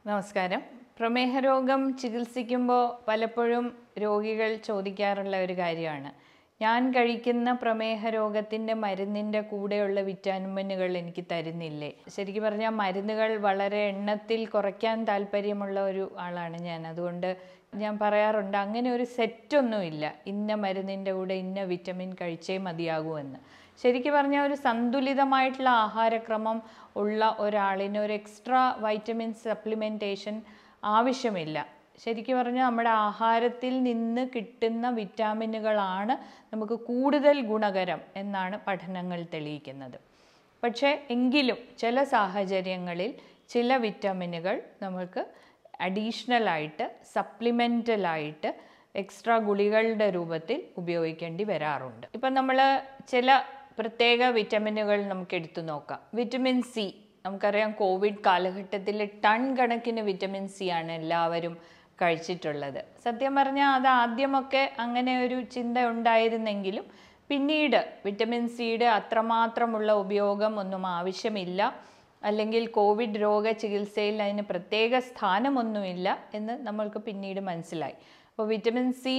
നമസ്കാരം പ്രമേഹ രോഗം ചികിത്സിക്കുമ്പോൾ പലപ്പോഴും രോഗികൾ ചോദിക്കാറുള്ള ഒരു കാര്യമാണ് ഞാൻ കഴിക്കുന്ന പ്രമേഹ രോഗത്തിൻ്റെ മരുന്നിൻ്റെ കൂടെയുള്ള വിറ്റാമിനുകൾ എനിക്ക് തരുന്നില്ലേ ശരിക്കും പറഞ്ഞാൽ മരുന്നുകൾ വളരെ എണ്ണത്തിൽ കുറയ്ക്കാൻ താല്പര്യമുള്ള ഒരു ആളാണ് ഞാൻ അതുകൊണ്ട് ഞാൻ പറയാറുണ്ട് അങ്ങനെ ഒരു സെറ്റൊന്നുമില്ല ഇന്ന മരുന്നിൻ്റെ കൂടെ ഇന്ന വിറ്റമിൻ കഴിച്ചേ മതിയാകൂ എന്ന് ശരിക്കും പറഞ്ഞാൽ ഒരു സന്തുലിതമായിട്ടുള്ള ആഹാരക്രമം ഉള്ള ഒരാളിന് ഒരു എക്സ്ട്രാ വൈറ്റമിൻ സപ്ലിമെൻറ്റേഷൻ ആവശ്യമില്ല ശരിക്കും പറഞ്ഞാൽ നമ്മുടെ ആഹാരത്തിൽ നിന്ന് കിട്ടുന്ന വിറ്റാമിനുകളാണ് നമുക്ക് കൂടുതൽ ഗുണകരം എന്നാണ് പഠനങ്ങൾ തെളിയിക്കുന്നത് പക്ഷേ എങ്കിലും ചില സാഹചര്യങ്ങളിൽ ചില വിറ്റാമിനുകൾ നമുക്ക് അഡീഷണലായിട്ട് സപ്ലിമെൻ്റലായിട്ട് എക്സ്ട്രാ ഗുളികളുടെ രൂപത്തിൽ ഉപയോഗിക്കേണ്ടി വരാറുണ്ട് ഇപ്പം നമ്മൾ ചില പ്രത്യേക വിറ്റമിനുകൾ നമുക്ക് എടുത്തു നോക്കാം വിറ്റമിൻ സി നമുക്കറിയാം കോവിഡ് കാലഘട്ടത്തിൽ ടൺ കണക്കിന് വിറ്റമിൻ സി ആണ് എല്ലാവരും കഴിച്ചിട്ടുള്ളത് സത്യം പറഞ്ഞാൽ അത് ആദ്യമൊക്കെ അങ്ങനെ ഒരു ചിന്ത ഉണ്ടായിരുന്നെങ്കിലും പിന്നീട് വിറ്റമിൻ സിയുടെ അത്രമാത്രമുള്ള ഉപയോഗം ഒന്നും ആവശ്യമില്ല അല്ലെങ്കിൽ കോവിഡ് രോഗ ചികിത്സയിൽ അതിന് പ്രത്യേക സ്ഥാനമൊന്നുമില്ല എന്ന് നമ്മൾക്ക് പിന്നീട് മനസ്സിലായി അപ്പോൾ വിറ്റമിൻ സി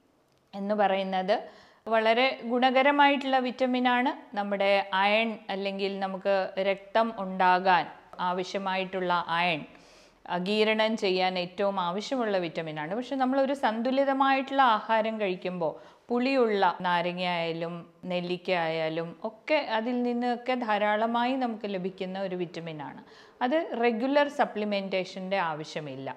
എന്ന് പറയുന്നത് വളരെ ഗുണകരമായിട്ടുള്ള വിറ്റമിനാണ് നമ്മുടെ അയൺ അല്ലെങ്കിൽ നമുക്ക് രക്തം ഉണ്ടാകാൻ ആവശ്യമായിട്ടുള്ള അയൺ അകീരണം ചെയ്യാൻ ഏറ്റവും ആവശ്യമുള്ള വിറ്റമിനാണ് പക്ഷെ നമ്മളൊരു സന്തുലിതമായിട്ടുള്ള ആഹാരം കഴിക്കുമ്പോൾ പുളിയുള്ള നാരങ്ങ ആയാലും നെല്ലിക്ക ആയാലും ഒക്കെ അതിൽ നിന്നൊക്കെ ധാരാളമായി നമുക്ക് ലഭിക്കുന്ന ഒരു വിറ്റമിനാണ് അത് റെഗുലർ സപ്ലിമെൻറ്റേഷൻ്റെ ആവശ്യമില്ല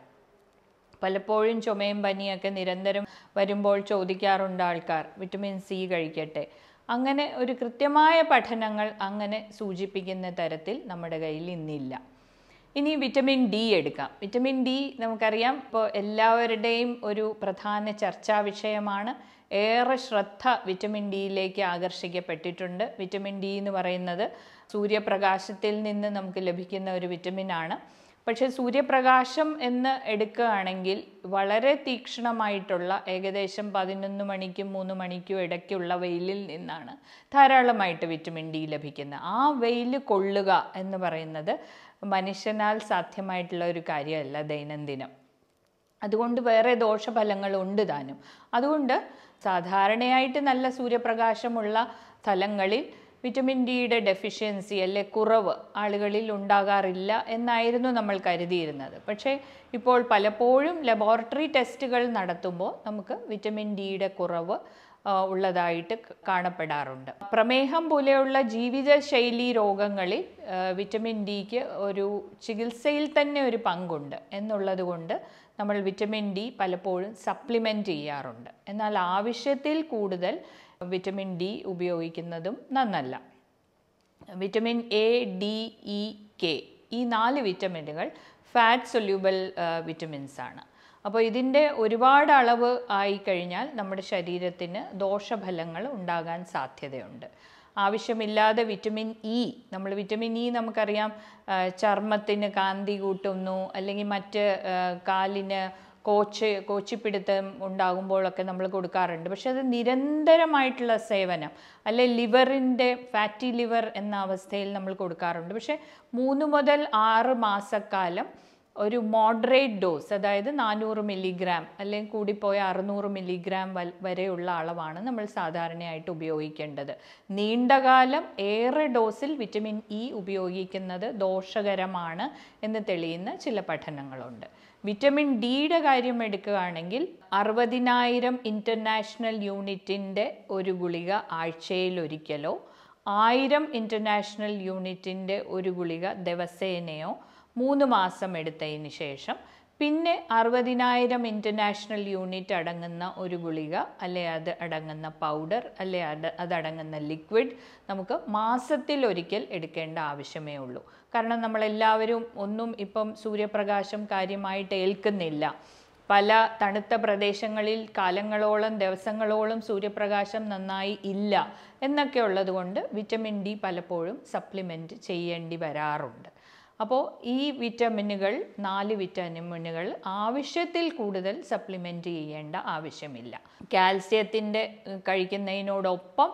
പലപ്പോഴും ചുമയും പനിയൊക്കെ നിരന്തരം വരുമ്പോൾ ചോദിക്കാറുണ്ട് ആൾക്കാർ വിറ്റമിൻ സി കഴിക്കട്ടെ അങ്ങനെ ഒരു കൃത്യമായ പഠനങ്ങൾ അങ്ങനെ സൂചിപ്പിക്കുന്ന തരത്തിൽ നമ്മുടെ കയ്യിൽ ഇന്നില്ല ഇനി വിറ്റമിൻ ഡി എടുക്കാം വിറ്റമിൻ ഡി നമുക്കറിയാം ഇപ്പോൾ എല്ലാവരുടെയും ഒരു പ്രധാന ചർച്ചാ വിഷയമാണ് ഏറെ ശ്രദ്ധ വിറ്റമിൻ ഡിയിലേക്ക് ആകർഷിക്കപ്പെട്ടിട്ടുണ്ട് വിറ്റമിൻ ഡി എന്ന് പറയുന്നത് സൂര്യപ്രകാശത്തിൽ നിന്ന് നമുക്ക് ലഭിക്കുന്ന ഒരു വിറ്റമിനാണ് പക്ഷേ സൂര്യപ്രകാശം എന്ന് എടുക്കുകയാണെങ്കിൽ വളരെ തീക്ഷ്ണമായിട്ടുള്ള ഏകദേശം പതിനൊന്ന് മണിക്കും മൂന്ന് മണിക്കും ഇടയ്ക്കുള്ള വെയിലിൽ നിന്നാണ് ധാരാളമായിട്ട് വിറ്റമിൻ ഡി ലഭിക്കുന്നത് ആ വെയിൽ കൊള്ളുക എന്ന് പറയുന്നത് മനുഷ്യനാൽ സാധ്യമായിട്ടുള്ള ഒരു കാര്യമല്ല ദൈനംദിനം അതുകൊണ്ട് വേറെ ദോഷഫലങ്ങളുണ്ട് താനും അതുകൊണ്ട് സാധാരണയായിട്ട് നല്ല സൂര്യപ്രകാശമുള്ള സ്ഥലങ്ങളിൽ വിറ്റമിൻ ഡിയുടെ ഡെഫിഷ്യൻസി അല്ലെ കുറവ് ആളുകളിൽ ഉണ്ടാകാറില്ല എന്നായിരുന്നു നമ്മൾ കരുതിയിരുന്നത് പക്ഷേ ഇപ്പോൾ പലപ്പോഴും ലബോറട്ടറി ടെസ്റ്റുകൾ നടത്തുമ്പോൾ നമുക്ക് വിറ്റമിൻ ഡിയുടെ കുറവ് ഉള്ളതായിട്ട് കാണപ്പെടാറുണ്ട് പ്രമേഹം പോലെയുള്ള ജീവിതശൈലി രോഗങ്ങളിൽ വിറ്റമിൻ ഡിക്ക് ഒരു ചികിത്സയിൽ തന്നെ ഒരു പങ്കുണ്ട് എന്നുള്ളത് കൊണ്ട് നമ്മൾ വിറ്റമിൻ ഡി പലപ്പോഴും സപ്ലിമെൻറ്റ് ചെയ്യാറുണ്ട് എന്നാൽ ആവശ്യത്തിൽ കൂടുതൽ വിറ്റമിൻ ഡി ഉപയോഗിക്കുന്നതും നന്നല്ല vitamin A D E K ഈ നാല് വിറ്റമിനുകൾ ഫാറ്റ് സൊല്യൂബിൾ വിറ്റമിൻസ് ആണ് അപ്പോൾ ഇതിൻ്റെ ഒരുപാട് അളവ് ആയിക്കഴിഞ്ഞാൽ നമ്മുടെ ശരീരത്തിന് ദോഷഫലങ്ങൾ ഉണ്ടാകാൻ സാധ്യതയുണ്ട് ആവശ്യമില്ലാതെ വിറ്റമിൻ ഇ നമ്മൾ വിറ്റമിൻ ഇ നമുക്കറിയാം ചർമ്മത്തിന് കാന്തി കൂട്ടുന്നു അല്ലെങ്കിൽ മറ്റ് കാലിന് കോച്ച് കോച്ചിപ്പിടുത്തം ഉണ്ടാകുമ്പോഴൊക്കെ നമ്മൾ കൊടുക്കാറുണ്ട് പക്ഷെ അത് നിരന്തരമായിട്ടുള്ള സേവനം അല്ലെ ലിവറിൻ്റെ ഫാറ്റി ലിവർ എന്ന അവസ്ഥയിൽ നമ്മൾ കൊടുക്കാറുണ്ട് പക്ഷേ മൂന്ന് മുതൽ ആറ് മാസക്കാലം ഒരു മോഡറേറ്റ് ഡോസ് അതായത് നാനൂറ് മില്ലിഗ്രാം അല്ലെങ്കിൽ കൂടിപ്പോയ അറുന്നൂറ് മില്ലിഗ്രാം വരെയുള്ള അളവാണ് നമ്മൾ സാധാരണയായിട്ട് ഉപയോഗിക്കേണ്ടത് നീണ്ടകാലം ഏറെ ഡോസിൽ വിറ്റമിൻ ഇ ഉപയോഗിക്കുന്നത് ദോഷകരമാണ് എന്ന് തെളിയുന്ന ചില പഠനങ്ങളുണ്ട് വിറ്റമിൻ ഡിയുടെ കാര്യം എടുക്കുകയാണെങ്കിൽ അറുപതിനായിരം ഇൻ്റർനാഷണൽ യൂണിറ്റിൻ്റെ ഒരു ഗുളിക ആഴ്ചയിൽ ഒരിക്കലോ ആയിരം ഇൻ്റർനാഷണൽ യൂണിറ്റിൻ്റെ ഒരു ഗുളിക ദിവസേനയോ മൂന്ന് മാസം എടുത്തതിന് ശേഷം പിന്നെ അറുപതിനായിരം ഇൻ്റർനാഷണൽ യൂണിറ്റ് അടങ്ങുന്ന ഒരു ഗുളിക അല്ലെ അത് അടങ്ങുന്ന പൗഡർ അല്ലെ അത് അതടങ്ങുന്ന ലിക്വിഡ് നമുക്ക് മാസത്തിൽ ഒരിക്കൽ എടുക്കേണ്ട ആവശ്യമേ ഉള്ളൂ കാരണം നമ്മളെല്ലാവരും ഒന്നും ഇപ്പം സൂര്യപ്രകാശം കാര്യമായിട്ട് ഏൽക്കുന്നില്ല പല തണുത്ത പ്രദേശങ്ങളിൽ കാലങ്ങളോളം ദിവസങ്ങളോളം സൂര്യപ്രകാശം നന്നായി ഇല്ല എന്നൊക്കെ ഉള്ളതുകൊണ്ട് വിറ്റമിൻ ഡി പലപ്പോഴും സപ്ലിമെൻറ്റ് ചെയ്യേണ്ടി വരാറുണ്ട് അപ്പോൾ ഈ വിറ്റമിനുകൾ നാല് വിറ്റമിനുകൾ ആവശ്യത്തിൽ കൂടുതൽ സപ്ലിമെൻറ്റ് ചെയ്യേണ്ട ആവശ്യമില്ല കാൽസ്യത്തിൻ്റെ കഴിക്കുന്നതിനോടൊപ്പം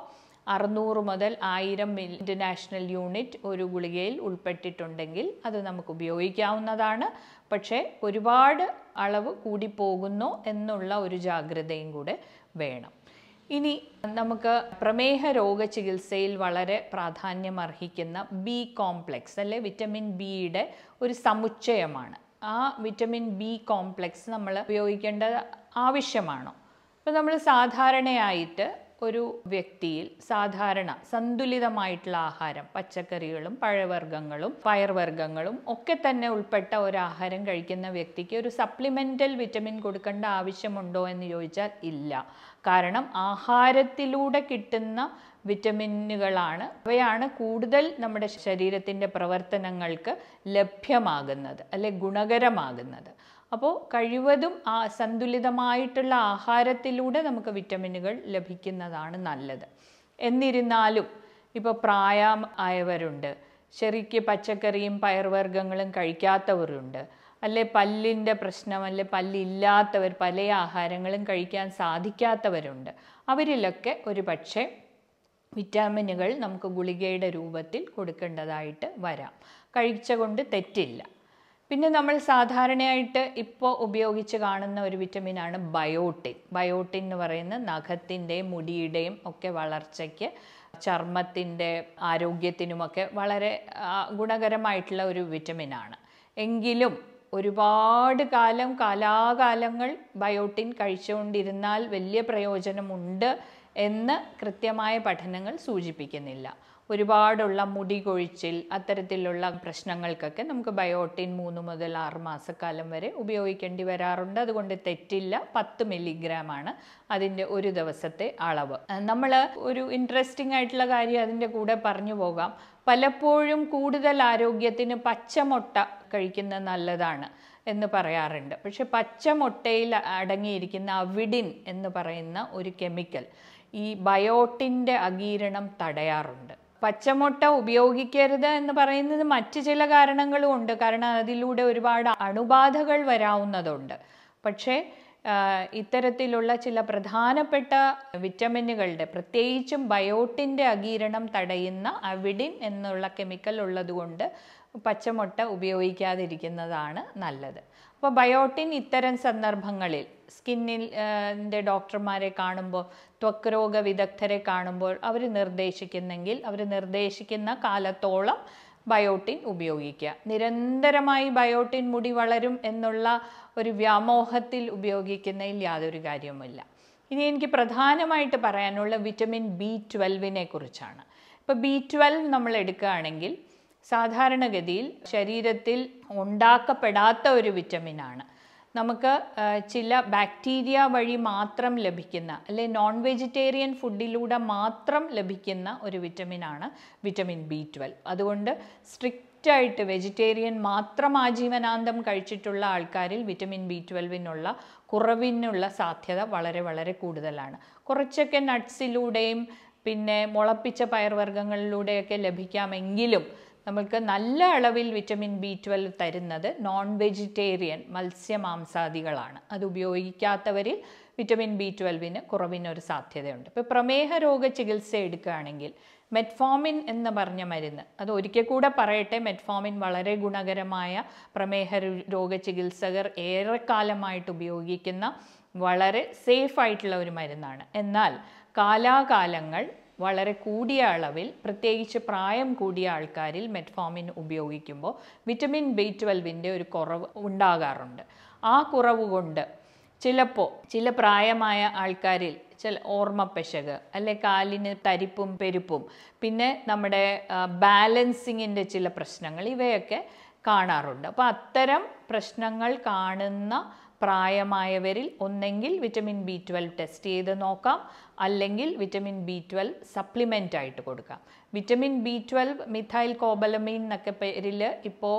അറുന്നൂറ് മുതൽ ആയിരം ഇൻ്റർനാഷണൽ യൂണിറ്റ് ഒരു ഗുളികയിൽ ഉൾപ്പെട്ടിട്ടുണ്ടെങ്കിൽ അത് നമുക്ക് ഉപയോഗിക്കാവുന്നതാണ് പക്ഷേ ഒരുപാട് അളവ് കൂടിപ്പോകുന്നു എന്നുള്ള ഒരു ജാഗ്രതയും കൂടെ വേണം ഇനി നമുക്ക് പ്രമേഹ രോഗ ചികിത്സയിൽ വളരെ പ്രാധാന്യം അർഹിക്കുന്ന ബി കോംപ്ലെക്സ് അല്ലെ വിറ്റമിൻ ബിയുടെ ഒരു സമുച്ചയമാണ് ആ വിറ്റമിൻ ബി കോംപ്ലെക്സ് നമ്മൾ ഉപയോഗിക്കേണ്ടത് ആവശ്യമാണോ അപ്പോൾ നമ്മൾ സാധാരണയായിട്ട് ഒരു വ്യക്തിയിൽ സാധാരണ സന്തുലിതമായിട്ടുള്ള ആഹാരം പച്ചക്കറികളും പഴവർഗ്ഗങ്ങളും പയർവർഗ്ഗങ്ങളും ഒക്കെ തന്നെ ഉൾപ്പെട്ട ഒരു ആഹാരം കഴിക്കുന്ന വ്യക്തിക്ക് ഒരു സപ്ലിമെൻ്റൽ വിറ്റമിൻ കൊടുക്കേണ്ട ആവശ്യമുണ്ടോ എന്ന് ചോദിച്ചാൽ ഇല്ല കാരണം ആഹാരത്തിലൂടെ കിട്ടുന്ന വിറ്റമിനുകളാണ് അവയാണ് കൂടുതൽ നമ്മുടെ ശരീരത്തിൻ്റെ പ്രവർത്തനങ്ങൾക്ക് ലഭ്യമാകുന്നത് അല്ലെ ഗുണകരമാകുന്നത് അപ്പോൾ കഴിവതും ആ സന്തുലിതമായിട്ടുള്ള ആഹാരത്തിലൂടെ നമുക്ക് വിറ്റമിനുകൾ ലഭിക്കുന്നതാണ് നല്ലത് എന്നിരുന്നാലും ഇപ്പോൾ പ്രായം ആയവരുണ്ട് ശരിക്ക് പച്ചക്കറിയും പയർവർഗ്ഗങ്ങളും കഴിക്കാത്തവരുണ്ട് അല്ലെ പല്ലിൻ്റെ പ്രശ്നം അല്ലെ പല്ലില്ലാത്തവർ പല ആഹാരങ്ങളും കഴിക്കാൻ സാധിക്കാത്തവരുണ്ട് അവരിലൊക്കെ ഒരു പക്ഷേ വിറ്റാമിനുകൾ നമുക്ക് ഗുളികയുടെ രൂപത്തിൽ കൊടുക്കേണ്ടതായിട്ട് വരാം കഴിച്ച കൊണ്ട് തെറ്റില്ല പിന്നെ നമ്മൾ സാധാരണയായിട്ട് ഇപ്പോൾ ഉപയോഗിച്ച് കാണുന്ന ഒരു വിറ്റമിനാണ് ബയോട്ടിൻ ബയോട്ടിൻ എന്ന് പറയുന്ന നഖത്തിൻ്റെയും മുടിയുടെയും ഒക്കെ വളർച്ചയ്ക്ക് ചർമ്മത്തിൻ്റെ ആരോഗ്യത്തിനുമൊക്കെ വളരെ ആ, ഗുണകരമായിട്ടുള്ള ഒരു വിറ്റമിനാണ് എങ്കിലും ഒരുപാട് കാലം കാലാകാലങ്ങൾ ബയോട്ടിൻ കഴിച്ചുകൊണ്ടിരുന്നാൽ വലിയ പ്രയോജനമുണ്ട് എന്ന് കൃത്യമായ പഠനങ്ങൾ സൂചിപ്പിക്കുന്നില്ല ഒരുപാടുള്ള മുടി കൊഴിച്ചിൽ അത്തരത്തിലുള്ള പ്രശ്നങ്ങൾക്കൊക്കെ നമുക്ക് ബയോട്ടിൻ മൂന്ന് മുതൽ ആറ് മാസക്കാലം വരെ ഉപയോഗിക്കേണ്ടി വരാറുണ്ട് അതുകൊണ്ട് തെറ്റില്ല പത്ത് മില്ലിഗ്രാം ആണ് അതിൻ്റെ ഒരു ദിവസത്തെ അളവ് നമ്മൾ ഒരു ഇൻട്രസ്റ്റിംഗ് ആയിട്ടുള്ള കാര്യം അതിൻ്റെ കൂടെ പറഞ്ഞു പോകാം പലപ്പോഴും കൂടുതൽ ആരോഗ്യത്തിന് പച്ചമുട്ട കഴിക്കുന്നത് നല്ലതാണ് എന്ന് പറയാറുണ്ട് പക്ഷെ പച്ചമുട്ടയിൽ അടങ്ങിയിരിക്കുന്ന അവിഡിൻ എന്ന് പറയുന്ന ഒരു കെമിക്കൽ ഈ ബയോട്ടിൻ്റെ അകീരണം തടയാറുണ്ട് പച്ചമുട്ട ഉപയോഗിക്കരുത് എന്ന് പറയുന്നത് മറ്റ് ചില കാരണങ്ങളും ഉണ്ട് കാരണം അതിലൂടെ ഒരുപാട് അണുബാധകൾ വരാവുന്നതുണ്ട് പക്ഷേ ആ, ഇത്തരത്തിലുള്ള ചില പ്രധാനപ്പെട്ട വിറ്റമിനുകളുടെ പ്രത്യേകിച്ചും ബയോട്ടിൻ്റെ അകീരണം തടയുന്ന അവിഡിൻ എന്നുള്ള കെമിക്കൽ ഉള്ളതുകൊണ്ട് പച്ചമുട്ട ഉപയോഗിക്കാതിരിക്കുന്നതാണ് നല്ലത് അപ്പോൾ ബയോട്ടിൻ ഇത്തരം സന്ദർഭങ്ങളിൽ സ്കിന്നിൽ ൻ്റെ ഡോക്ടർമാരെ കാണുമ്പോൾ ത്വക്ക് രോഗ വിദഗ്ധരെ കാണുമ്പോൾ അവർ നിർദ്ദേശിക്കുന്നെങ്കിൽ അവർ നിർദ്ദേശിക്കുന്ന കാലത്തോളം ബയോട്ടിൻ ഉപയോഗിക്കുക നിരന്തരമായി ബയോട്ടിൻ മുടി വളരും എന്നുള്ള ഒരു വ്യാമോഹത്തിൽ ഉപയോഗിക്കുന്നതിൽ യാതൊരു കാര്യവുമില്ല ഇനി എനിക്ക് പ്രധാനമായിട്ട് പറയാനുള്ള വിറ്റമിൻ ബി ട്വൽവിനെ കുറിച്ചാണ് ഇപ്പോൾ ബി ട്വൽവ് നമ്മൾ എടുക്കുകയാണെങ്കിൽ സാധാരണഗതിയിൽ ശരീരത്തിൽ ഉണ്ടാക്കപ്പെടാത്ത ഒരു വിറ്റമിനാണ് നമുക്ക് ആ, ചില ബാക്ടീരിയ വഴി മാത്രം ലഭിക്കുന്ന അല്ലെ നോൺ വെജിറ്റേറിയൻ ഫുഡിലൂടെ മാത്രം ലഭിക്കുന്ന ഒരു വിറ്റമിനാണ് വിറ്റമിൻ ബി ട്വൽവ് അതുകൊണ്ട് സ്ട്രിക്റ്റ് ആയിട്ട് വെജിറ്റേറിയൻ മാത്രം ആജീവനാന്തം കഴിച്ചിട്ടുള്ള ആൾക്കാരിൽ വിറ്റമിൻ ബി ട്വൽവിനുള്ള കുറവിനുള്ള സാധ്യത വളരെ വളരെ കൂടുതലാണ് കുറച്ചൊക്കെ നട്ട്സിലൂടെയും പിന്നെ മുളപ്പിച്ച പയർവർഗ്ഗങ്ങളിലൂടെയൊക്കെ ലഭിക്കാമെങ്കിലും നമുക്ക് നല്ല അളവിൽ വിറ്റമിൻ ബി ട്വൽവ് തരുന്നത് നോൺ വെജിറ്റേറിയൻ മത്സ്യമാംസാദികളാണ് അത് ഉപയോഗിക്കാത്തവരിൽ വിറ്റമിൻ ബി ട്വൽവിന് കുറവിനൊരു സാധ്യതയുണ്ട് ഇപ്പോൾ പ്രമേഹ രോഗ ചികിത്സ എടുക്കുകയാണെങ്കിൽ മെറ്റ്ഫോമിൻ എന്ന് പറഞ്ഞ മരുന്ന് അത് ഒരിക്കൽ കൂടെ പറയട്ടെ മെറ്റ്ഫോമിൻ വളരെ ഗുണകരമായ പ്രമേഹ രു- രോഗ ചികിത്സകർ ഏറെക്കാലമായിട്ട് ഉപയോഗിക്കുന്ന വളരെ സേഫ് ആയിട്ടുള്ള ഒരു മരുന്നാണ് എന്നാൽ കാലാകാലങ്ങൾ വളരെ കൂടിയ അളവിൽ പ്രത്യേകിച്ച് പ്രായം കൂടിയ ആൾക്കാരിൽ മെറ്റ്ഫോമിൻ ഉപയോഗിക്കുമ്പോൾ വിറ്റമിൻ ബി ട്വൽവിൻ്റെ ഒരു കുറവ് ഉണ്ടാകാറുണ്ട് ആ കുറവ് കൊണ്ട് ചിലപ്പോൾ ചില പ്രായമായ ആൾക്കാരിൽ ചില ഓർമ്മപ്പെശക് അല്ലെ കാലിന് തരിപ്പും പെരുപ്പും പിന്നെ നമ്മുടെ ബാലൻസിങ്ങിൻ്റെ ചില പ്രശ്നങ്ങൾ ഇവയൊക്കെ കാണാറുണ്ട് അപ്പോൾ അത്തരം പ്രശ്നങ്ങൾ കാണുന്ന പ്രായമായവരിൽ ഒന്നെങ്കിൽ വിറ്റമിൻ ബി ട്വൽവ് ടെസ്റ്റ് ചെയ്ത് നോക്കാം അല്ലെങ്കിൽ വിറ്റമിൻ ബി ട്വൽവ് സപ്ലിമെൻ്റ് ആയിട്ട് കൊടുക്കാം vitamin B twelve methylcobalamin എന്നൊക്കെ പേരിൽ ഇപ്പോൾ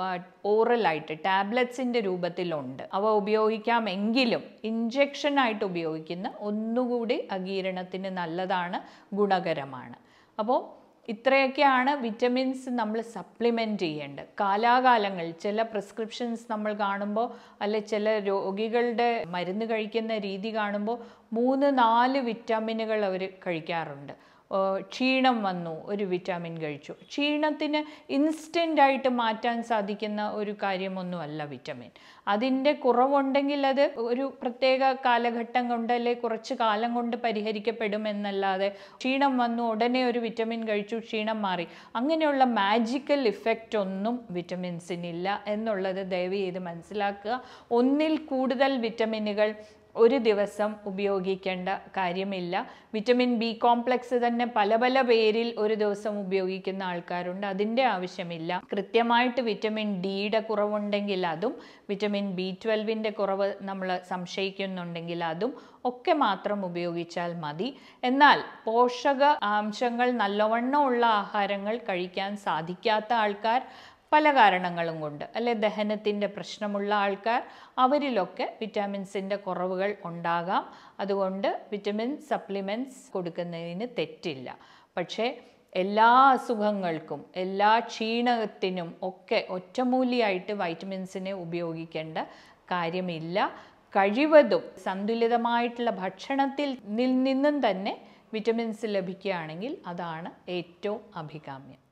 ഓറലായിട്ട് ടാബ്ലറ്റ്സിൻ്റെ രൂപത്തിലുണ്ട് അവ ഉപയോഗിക്കാമെങ്കിലും ഇഞ്ചക്ഷനായിട്ട് ഉപയോഗിക്കുന്ന ഒന്നുകൂടി അകീരണത്തിന് നല്ലതാണ് ഗുണകരമാണ് അപ്പോൾ ഇത്രയൊക്കെയാണ് വിറ്റമിൻസ് നമ്മൾ സപ്ലിമെൻറ്റ് ചെയ്യേണ്ടത് കാലാകാലങ്ങൾ ചില പ്രിസ്ക്രിപ്ഷൻസ് നമ്മൾ കാണുമ്പോൾ അല്ലെ ചില രോഗികളുടെ മരുന്ന് കഴിക്കുന്ന രീതി കാണുമ്പോൾ മൂന്ന് നാല് വിറ്റാമിനുകൾ അവർ കഴിക്കാറുണ്ട് ആ, ക്ഷീണം വന്നു ഒരു വിറ്റാമിൻ കഴിച്ചു ക്ഷീണത്തിന് ഇൻസ്റ്റൻ്റ് ആയിട്ട് മാറ്റാൻ സാധിക്കുന്ന ഒരു കാര്യമൊന്നുമല്ല വിറ്റമിൻ അതിൻ്റെ കുറവുണ്ടെങ്കിൽ അത് ഒരു പ്രത്യേക കാലഘട്ടം കൊണ്ട് അല്ലെ കുറച്ച് കാലം കൊണ്ട് പരിഹരിക്കപ്പെടുമെന്നല്ലാതെ ക്ഷീണം വന്നു ഉടനെ ഒരു വിറ്റമിൻ കഴിച്ചു ക്ഷീണം മാറി അങ്ങനെയുള്ള മാജിക്കൽ ഇഫക്റ്റ് ഒന്നും വിറ്റമിൻസിനില്ല എന്നുള്ളത് ദയവ് ചെയ്ത് മനസ്സിലാക്കുക ഒന്നിൽ കൂടുതൽ വിറ്റമിനുകൾ ഒരു ദിവസം ഉപയോഗിക്കേണ്ട കാര്യമില്ല വിറ്റമിൻ ബി കോംപ്ലക്സ് തന്നെ പല പല പേരിൽ ഒരു ദിവസം ഉപയോഗിക്കുന്ന ആൾക്കാരുണ്ട് അതിൻ്റെ ആവശ്യമില്ല കൃത്യമായിട്ട് വിറ്റമിൻ ഡിയുടെ കുറവുണ്ടെങ്കിൽ അതും വിറ്റമിൻ ബി ട്വൽവിൻ്റെ കുറവ് നമ്മൾ സംശയിക്കുന്നുണ്ടെങ്കിൽ അതും ഒക്കെ മാത്രം ഉപയോഗിച്ചാൽ മതി എന്നാൽ പോഷക അംശങ്ങൾ നല്ലവണ്ണം ഉള്ള ആഹാരങ്ങൾ കഴിക്കാൻ സാധിക്കാത്ത ആൾക്കാർ പല കാരണങ്ങളും കൊണ്ട് അല്ലെ ദഹനത്തിൻ്റെ പ്രശ്നമുള്ള ആൾക്കാർ അവരിലൊക്കെ വിറ്റാമിൻസിൻ്റെ കുറവുകൾ ഉണ്ടാകാം അതുകൊണ്ട് വിറ്റമിൻ സപ്ലിമെൻറ്റ്സ് കൊടുക്കുന്നതിന് തെറ്റില്ല പക്ഷേ എല്ലാ അസുഖങ്ങൾക്കും എല്ലാ ക്ഷീണത്തിനും ഒക്കെ ഒറ്റമൂലിയായിട്ട് വൈറ്റമിൻസിനെ ഉപയോഗിക്കേണ്ട കാര്യമില്ല കഴിവതും സന്തുലിതമായിട്ടുള്ള ഭക്ഷണത്തിൽ നിൽ നിന്നും തന്നെ വിറ്റമിൻസ് ലഭിക്കുകയാണെങ്കിൽ അതാണ് ഏറ്റവും അഭികാമ്യം